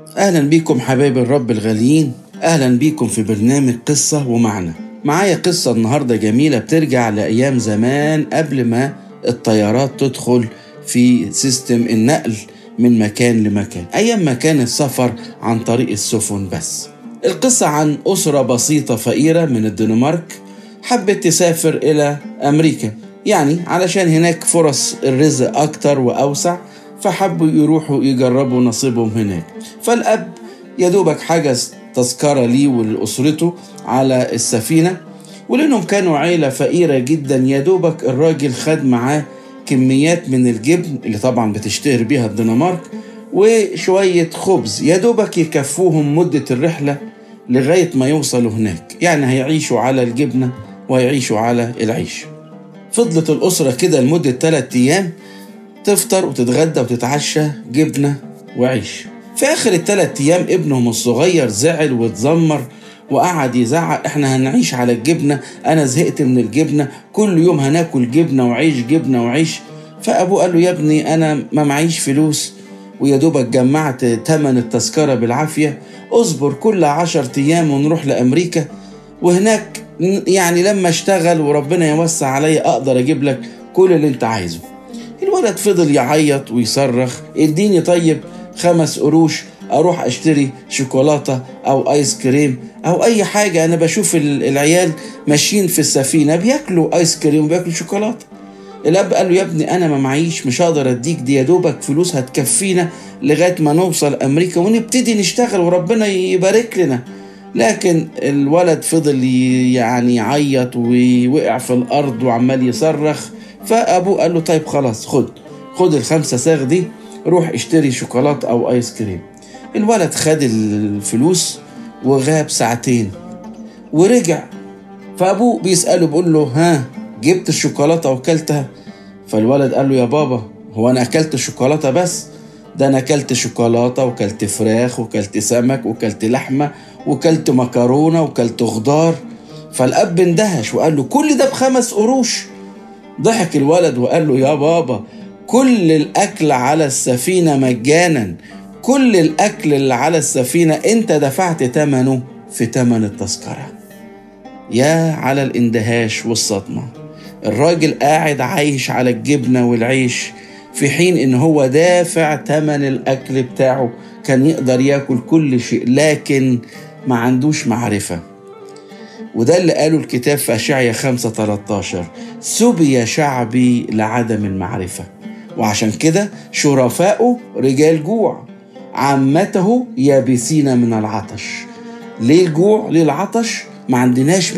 أهلا بيكم حبايب الرب الغاليين أهلا بيكم في برنامج قصة ومعنى معايا قصة النهاردة جميلة بترجع لأيام زمان قبل ما الطيارات تدخل في سيستم النقل من مكان لمكان أيام ما كان السفر عن طريق السفن بس القصة عن أسرة بسيطة فقيرة من الدنمارك حبت تسافر إلى أمريكا يعني علشان هناك فرص الرزق أكتر وأوسع فحبوا يروحوا يجربوا نصيبهم هناك فالأب يدوبك حجز تذكرة ليه ولأسرته على السفينة ولأنهم كانوا عيلة فقيرة جدا يدوبك الراجل خد معاه كميات من الجبن اللي طبعا بتشتهر بيها الدنمارك وشوية خبز يدوبك يكفوهم مدة الرحلة لغاية ما يوصلوا هناك يعني هيعيشوا على الجبنة ويعيشوا على العيش فضلت الأسرة كده لمدة ثلاثة أيام تفطر وتتغدى وتتعشى جبنة وعيش في آخر الثلاث أيام ابنهم الصغير زعل واتذمر وقعد يزعق احنا هنعيش على الجبنة أنا زهقت من الجبنة كل يوم هناكل جبنة وعيش جبنة وعيش فأبوه قال له يا ابني أنا ما معيش فلوس ويا دوبك جمعت تمن التذكرة بالعافية اصبر كل عشر أيام ونروح لأمريكا وهناك يعني لما اشتغل وربنا يوسع عليا أقدر أجيب لك كل اللي أنت عايزه الولد فضل يعيط ويصرخ اديني طيب خمس قروش اروح اشتري شوكولاته او ايس كريم او اي حاجه انا بشوف العيال ماشيين في السفينه بياكلوا ايس كريم وبياكلوا شوكولاته الاب قال له يا ابني انا ما معيش مش هقدر اديك دي يا دوبك فلوس هتكفينا لغايه ما نوصل امريكا ونبتدي نشتغل وربنا يبارك لنا لكن الولد فضل يعني يعيط ووقع في الارض وعمال يصرخ فابوه قال له طيب خلاص خد خد الخمسه ساغ دي روح اشتري شوكولاته او ايس كريم الولد خد الفلوس وغاب ساعتين ورجع فابوه بيساله بيقول له ها جبت الشوكولاته وكلتها فالولد قال له يا بابا هو انا اكلت الشوكولاته بس ده انا اكلت شوكولاته وكلت فراخ وكلت سمك وكلت لحمه وكلت مكرونه وكلت خضار فالاب اندهش وقال له كل ده بخمس قروش ضحك الولد وقال له يا بابا كل الأكل على السفينة مجانا كل الأكل اللي على السفينة أنت دفعت ثمنه في ثمن التذكرة يا على الاندهاش والصدمة الراجل قاعد عايش على الجبنة والعيش في حين إن هو دافع ثمن الأكل بتاعه كان يقدر ياكل كل شيء لكن ما عندوش معرفة وده اللي قاله الكتاب في أشعيا 5 13 سبي شعبي لعدم المعرفة وعشان كده شرفاؤه رجال جوع عامته يابسين من العطش ليه الجوع ليه العطش ما عندناش